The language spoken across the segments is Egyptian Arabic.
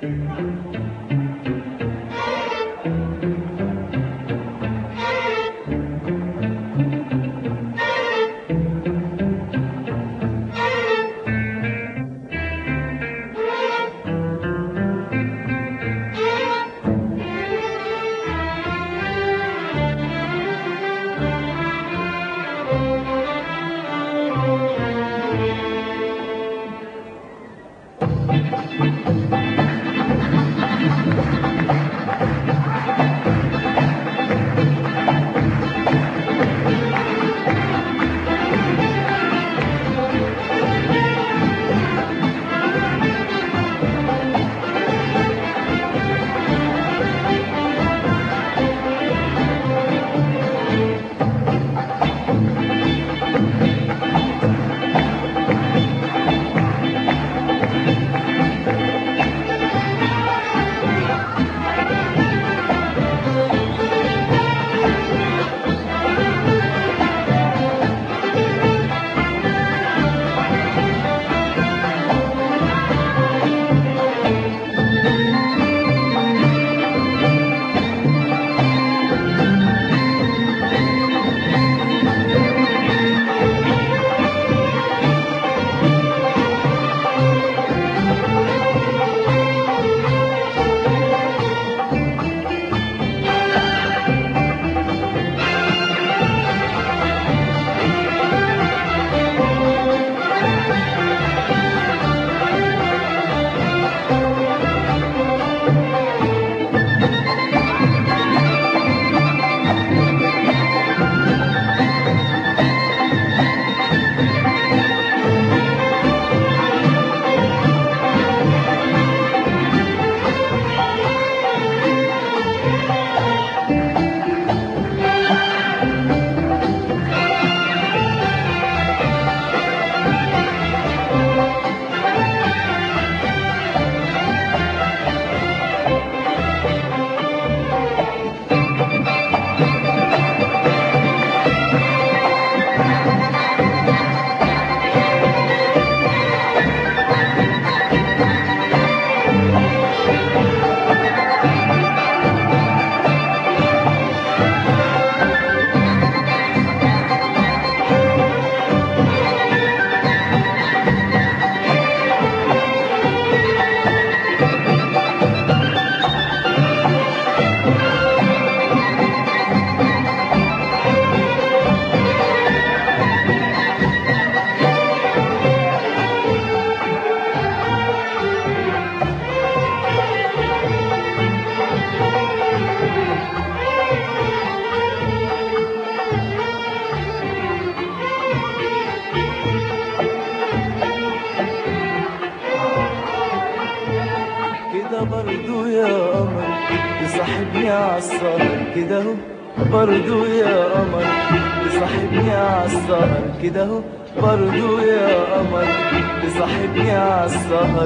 برضو يا قمر تصاحبني عالسهر كده اهو برضو يا قمر تصاحبني عالسهر كده اهو برضو يا قمر تصاحبني عالسهر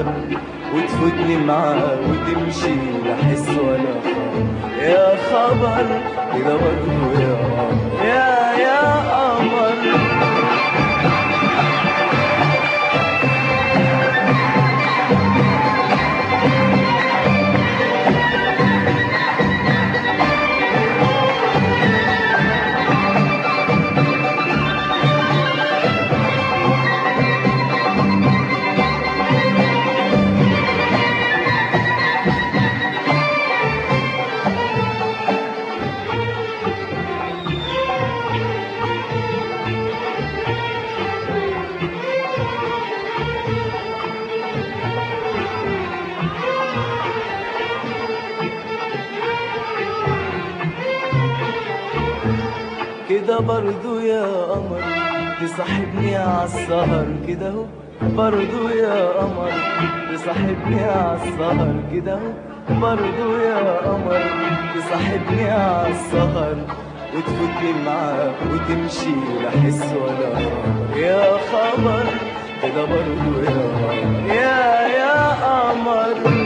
وتفوتني معاه وتمشي لا حس ولا خبر يا خبر كده برضو يا قمر يا يا قمر كده برضو يا قمر تصاحبني عالسهر كده اهو برضو يا قمر تصاحبني عالسهر كده اهو برضو يا قمر تصاحبني عالسهر وتفوتني معاه وتمشي لا حس ولا خبر يا خبر كده برضو يا قمر يا يا قمر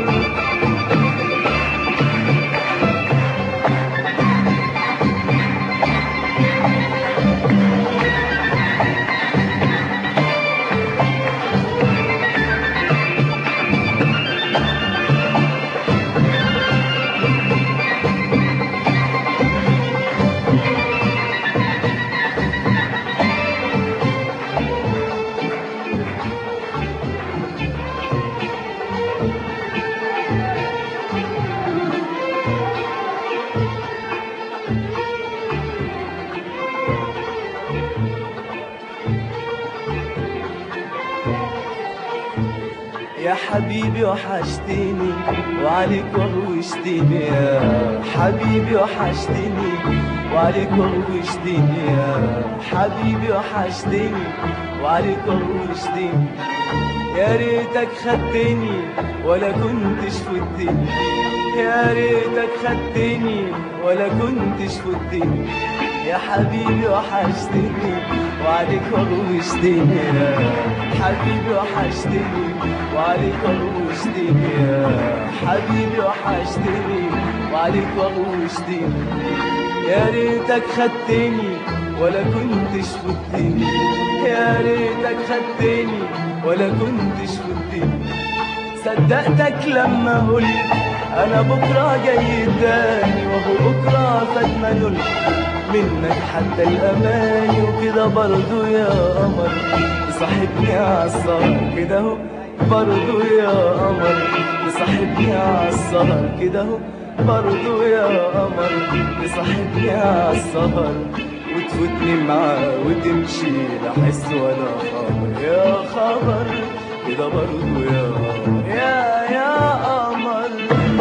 يا حبيبي وحشتني وعليك وغوشتني يا حبيبي وحشتني وعليك وغوشتني يا حبيبي وحشتني وعليك وغوشتني يا ريتك خدتني ولا كنتش فدتني يا ريتك خدتني ولا كنتش فدتني يا حبيبي وحشتني وعليك وغوشتني يا حبيبي وحشتني وعليك وغوشتني يا حبيبي وحشتني وعليك وغوشتني يا ريتك خدتني ولا كنتش فدتني يا ريتك خدتني ولا كنتش فدتني صدقتك لما قلت انا بكره جاي تاني وهو بكره فاتنا يلقى منك حتى الاماني وكده برضو يا قمر تصاحبني عالسهر كده اهو برضو يا قمر تصاحبني عالسهر كده اهو برضو يا قمر تصاحبني عالسهر وتفوتني معاه وتمشي لا حس ولا خبر يا خبر كده برضو يا قمر يا يا قمر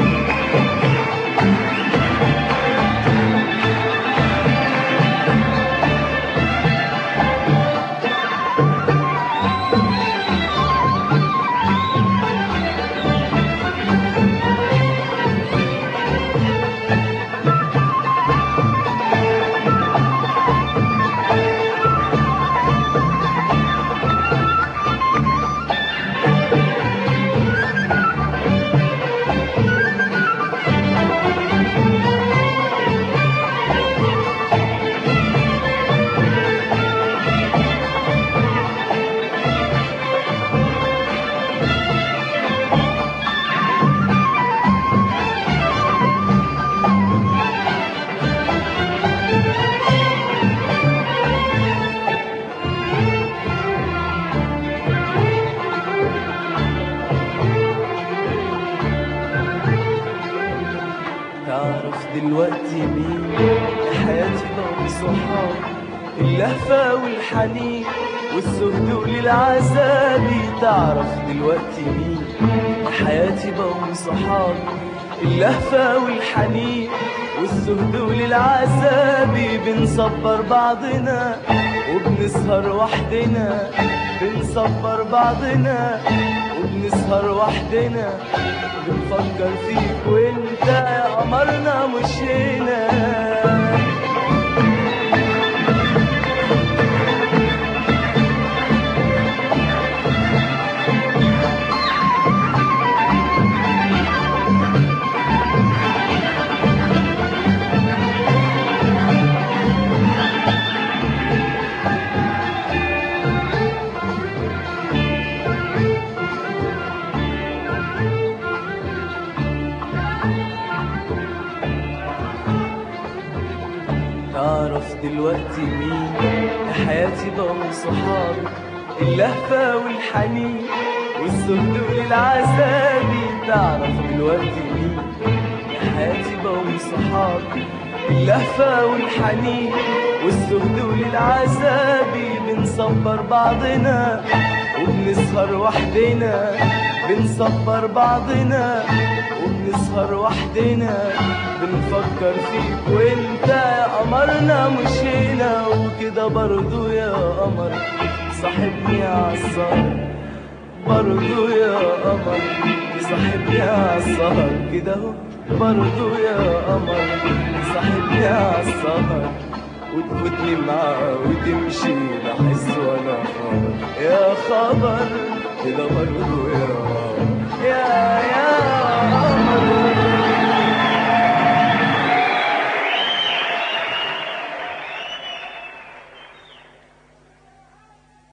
تعرف دلوقتي مين يا حياتي بقوا صحاب اللهفة والحنين والزهد وللعذاب تعرف دلوقتي مين يا حياتي بقوا صحاب اللهفة والحنين والزهد وللعذاب بنصبر بعضنا وبنسهر وحدنا بنصبر بعضنا وبنسهر وحدنا بنفكر فيك وانت يا قمرنا مش هنا تعرف دلوقتي مين يا حياتي بقوا صحابي اللهفة والحنين والزهد وللعذاب تعرف دلوقتي مين يا حياتي بقوا صحابي اللهفة والحنين والزهد وللعذاب بنصبر بعضنا وبنسهر وحدنا بنصبر بعضنا وبنسهر وحدنا بنفكر فيك وانت يا قمرنا مش هنا وكده برضو يا قمر صاحبني عالسهر برضو يا قمر صاحبني عالسهر كده اهو برضو يا قمر صاحبني عالسهر وتفوتني معاه وتمشي لا حس ولا خبر يا خبر كده برضو يا قمر يا يا